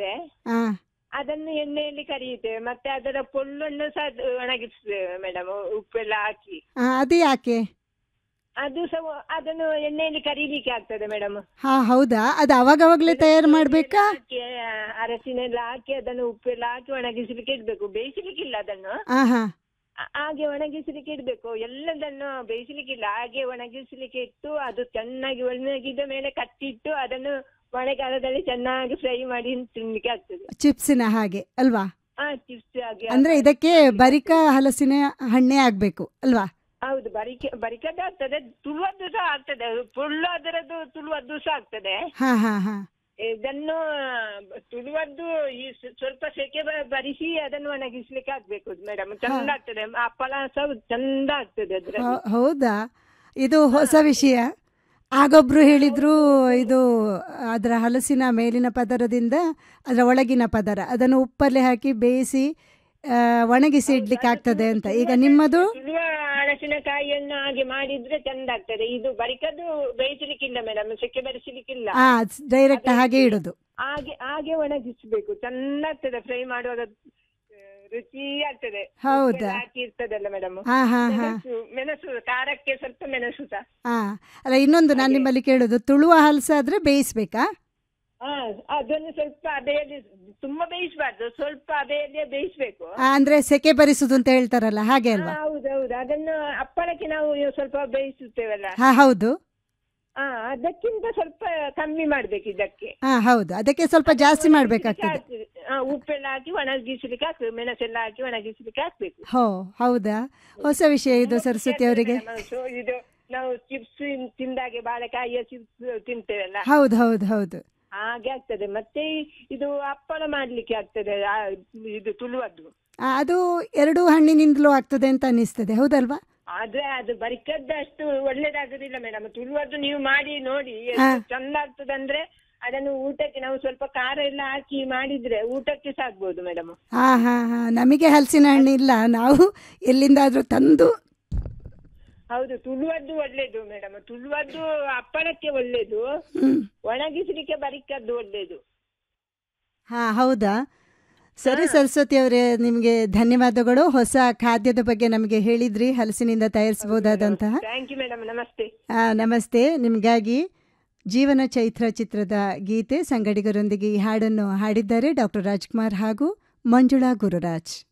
ಆದ್ಮೇಲೆ ಆ ಅದನ್ನು ಎಣ್ಣೆಯಲ್ಲಿ ಕರಿಯುತ್ತೇವೆ ಮತ್ತೆ ಅದರ ಪೊಳ್ಳನ್ನು ಸಹ ಅದು ಒಣಗಿಸ್ತೇವೆ ಮೇಡಮ್ ಉಪ್ಪೆಲ್ಲ ಹಾಕಿ ಆ, ಅದು ಯಾಕೆ ಅದು ಸಹ ಅದನ್ನು ಎಣ್ಣೆಯಲ್ಲಿ ಕರೀಲಿಕ್ಕೆ ಆಗ್ತದೆ ಮೇಡಮ್ ಹಾ ಹೌದಾ ಅದು ಅವಾಗವಾಗಲೇ ತಯಾರು ಮಾಡಬೇಕಾ ಹಾಕಿ ಆ, ಅರಸಿನೆಲ್ಲ ಹಾಕಿ ಅದನ್ನು ಉಪ್ಪೆಲ್ಲ ಹಾಕಿ ಒಣಗಿಸ್ಲಿಕ್ಕೆ ಇಡ್ಬೇಕು ಬೇಯಿಸ್ಲಿಕ್ಕಿಲ್ಲ ಅದನ್ನು ಆ ಹಾ ಆ- ಹಾಗೆ ಒಣಗಿಸ್ಲಿಕ್ಕೆ ಇಡ್ಬೇಕು ಎಲ್ಲದನ್ನು ಬೇಯಿಸ್ಲಿಕ್ಕಿಲ್ಲ ಹಾಗೆ ಒಣಗಿಸ್ಲಿಕ್ಕೆ ಇಟ್ಟು ಅದು ಚೆನ್ನಾಗಿ ಒಣಗಿದ ಮೇಲೆ ಕಟ್ಟಿಟ್ಟು ಅದನ್ನು ಮಳೆಗಾಲದಲ್ಲಿ ಚೆನ್ನಾಗಿ ಫ್ರೈ ಮಾಡಿ ತಿನ್ಲಿಕ್ಕೆ ಆಗ್ತದೆ ಚಿಪ್ಸಿನ ಹಾಗೆ ಅಲ್ವಾ ಹಾ ಚಿಪ್ಸ್ ಆಗಿ ಅಂದ್ರೆ ಇದಕ್ಕೆ ಬರಿಕ ಹಲಸಿನ ಹಣ್ಣೆ ಆಗ್ಬೇಕು ಅಲ್ವಾ ಹೌದು ಬರಿಕೆ ಬರಿಕದ್ದು ಆಗ್ತದೆ ತುಳುವದ್ದು ಸಹ ಆಗ್ತದೆ ಪುಳ್ಳು ಅದರದ್ದು ತುಳುವದ್ದು ಸಹ ಆಗ್ತದೆ ಹಾ ಹಾ ಹಾ ಇದನ್ನು ತುಳುವದ್ದು ಈ ಸ- ಸ್ವಲ್ಪ ಸೆಕೆ ಬ- ಬರಿಸಿ ಅದನ್ನು ಒಣಗಿಸ್ಲಿಕ್ಕೆ ಆಗ್ಬೇಕು ಮೇಡಮ್ ಚಂದ ಆಗ್ತದೆ ಹಪ್ಪಳ ಸಹ ಚಂದ ಆಗ್ತದೆ ಅದ್ರಲ್ಲಿ ಹೌ- ಹೌದಾ ಇದು ಹೊಸ ವಿಷಯ ಆಗೊಬ್ರು ಹೇಳಿದ್ರು ಇದು ಅದರ ಹಲಸಿನ ಮೇಲಿನ ಪದರದಿಂದ ಅದರ ಒಳಗಿನ ಪದರ ಅದನ್ನು ಉಪ್ಪಲ್ಲಿ ಹಾಕಿ ಬೇಯಿಸಿ ಆ, ಒಣಗಿಸಿ ಇಡ್ಲಿಕ್ಕೆ ಆಗ್ತದೆ ಅಂತ ಈಗ ನಿಮ್ಮದು ತುಳುವ ಹಲಸಿನಕಾಯಿಯನ್ನು ಹಾಗೆ ಮಾಡಿದ್ರೆ ಚಂದ ಆಗ್ತದೆ ಇದು ಬರಿಕದ್ದು ಬೇಯಿಸಲಿಕ್ಕಿಲ್ಲ ಮೇಡಮ್ ಸೆಕೆ ಬೆರೆಸಲಿಕ್ಕಿಲ್ಲ ಆ ಡೈರೆಕ್ಟ್ ಹಾಗೆ ಇಡುದು ಹಾಗೆ ಹಾಗೆ ಒಣಗಿಸ್ಬೇಕು ಚಂದ ಆಗ್ತದೆ ಫ್ರೈ ಮಾಡುವಾಗ ಆ, ರುಚಿ ಆಗ್ತದೆ ಹೌದಾ? ಉಪ್ಪೆಲ್ಲ ಹಾಕಿ ಇರ್ತದಲ್ಲ ಮೇಡಮ್ ಹಾ ಹಾ ಹಾ ಮೆಣಸು ಮೆಣಸು ಖಾರಕ್ಕೆ ಸ್ವಲ್ಪ ಮೆಣಸು ಸಹ ಹಾ ಅಲ್ಲ ಇನ್ನೊಂದು ನಾನು ನಿಮ್ಮಲ್ಲಿ ಕೇಳೋದು ತುಳುವ ಹಲಸಾದ್ರೆ ಬೇಯಿಸ್ಬೇಕಾ ಹಾ ಅದನ್ನು ಸ್ವಲ್ಪ ಅಬೆಯಲ್ಲಿ ತುಂಬಾ ಬೇಯಿಸಬಾರ್ದು ಸ್ವಲ್ಪ ಅಬೆಯಲ್ಲೇ ಬೇಯಿಸ್ಬೇಕು ಆ, ಅಂದ್ರೆ ಸೆಕೆ ಬರಿಸುದು ಅಂತ ಹೇಳ್ತಾರಲ್ಲ ಹಾಗೆ ಅಲ್ವಾ ಹೌದೌದು ಅದನ್ನು ಹಪ್ಪಳಕ್ಕೆ ನಾವು ಸ್ವಲ್ಪ ಬೇಯಿಸುತ್ತೇವಲ್ಲ ಹಾ ಹೌದು ಹಾ ಅದಕ್ಕಿಂತ ಸ್ವಲ್ಪ ಕಮ್ಮಿ ಮಾಡ್ಬೇಕು ಇದಕ್ಕೆ ಹಾ ಹೌದು ಅದಕ್ಕೆ ಸ್ವಲ್ಪ ಜಾಸ್ತಿ ಮಾಡ್ಬೇಕಾಗ್ತದೆ ಆಗ್ತದೆ. ಆ, ಉಪ್ಪೆಲ್ಲ ಹಾಕಿ ಒಣಗಿಸ್ಲಿಕ್ಕೆ ಆಗ್ತದೆ ಮೆಣಸೆಲ್ಲ ಹಾಕಿ ಒಣಗಿಸ್ಲಿಕ್ಕೆ ಹಾಕ್ಬೇಕು ಹೋ ಹೌದಾ ಹೊಸ ವಿಷಯ ಇದು ಸರಸ್ವತಿ ಅವರಿಗೆ ನಾವು ಸೊ- ಇದು ನಾವು ಚಿಪ್ಸ್ ತಿಂದಾಗೆ ಬಾಳೆಕಾಯಿಯ ಚಿಪ್ಸ್ ತಿಂತೇವಲ್ಲ ಹೌದು ಹೌದು ಹೌದು ಹಾಗೆ ಆಗ್ತದೆ ಮತ್ತೆ ಇದು ಹಪ್ಪಳ ಮಾಡ್ಲಿಕ್ಕೆ ಆಗ್ತದೆ ಆ, ಇದು ತುಳುವದ್ದು ಆ, ಅದು ಎರಡು ಹಣ್ಣಿನಿಂದಲೂ ಆಗ್ತದೆ ಅಂತ ಅನ್ನಿಸ್ತದೆ ಹೌದಲ್ವಾ ಆದ್ರೆ ಅದು ಬರಿಕದ್ದು ಅಷ್ಟು ಒಳ್ಳೇದಾಗುದಿಲ್ಲ ಮೇಡಮ್ ತುಳುವದ್ದು ನೀವು ಮಾಡಿ ನೋಡಿ ಹಾ. ಎಷ್ಟು ಚಂದ ಆಗ್ತದೆ ಅಂದ್ರೆ ಅದನ್ನು ಊಟಕ್ಕೆ ನಾವು ಸ್ವಲ್ಪ ಖಾರ ಎಲ್ಲ ಹಾಕಿ ಮಾಡಿದ್ರೆ ಊಟಕ್ಕೆ ಸಾಕ್ಬೋದು ಮೇಡಮ್ ಹಾ ಹಾ ಹಾ ನಮಗೆ ಹಲಸಿನ ಹಣ್ಣು ಇಲ್ಲ ನಾವು ಎಲ್ಲಿಂದಾದ್ರೂ ತಂದು ಹೌದು ತುಳುವದ್ದು ಒಳ್ಳೇದು ಮೇಡಮ್ ತುಳುವದ್ದು ಹಪ್ಪಳಕ್ಕೆ ಒಳ್ಳೇದು ಹ್ಮ್. ಒಣಗಿಸ್ಲಿಕ್ಕೆ ಬರಿಕದ್ದು ಒಳ್ಳೇದು ಹಾ ಹೌದಾ ಸರಿ ಸರಸ್ವತಿ ಅವರೇ ನಿಮಗೆ ಧನ್ಯವಾದಗಳು ಹೊಸ ಖಾದ್ಯದ ಬಗ್ಗೆ ನಮಗೆ ಹೇಳಿದ್ರಿ ಹಲಸಿನಿಂದ ತಯಾರಿಸಬಹುದಾದಂತಹ ಥ್ಯಾಂಕ್ ಯು ಮೇಡಮ್ ನಮಸ್ತೆ ಆ, ನಮಸ್ತೆ ನಿಮಗಾಗಿ ಜೀವನ ಚೈತ್ರ ಚಿತ್ರದ ಗೀತೆ ಸಂಗಡಿಗರೊಂದಿಗೆ ಈ ಹಾಡನ್ನು ಹಾಡಿದ್ದಾರೆ ಡಾಕ್ಟರ್ ರಾಜ್ಕುಮಾರ್ ಹಾಗೂ ಮಂಜುಳಾ ಗುರುರಾಜ್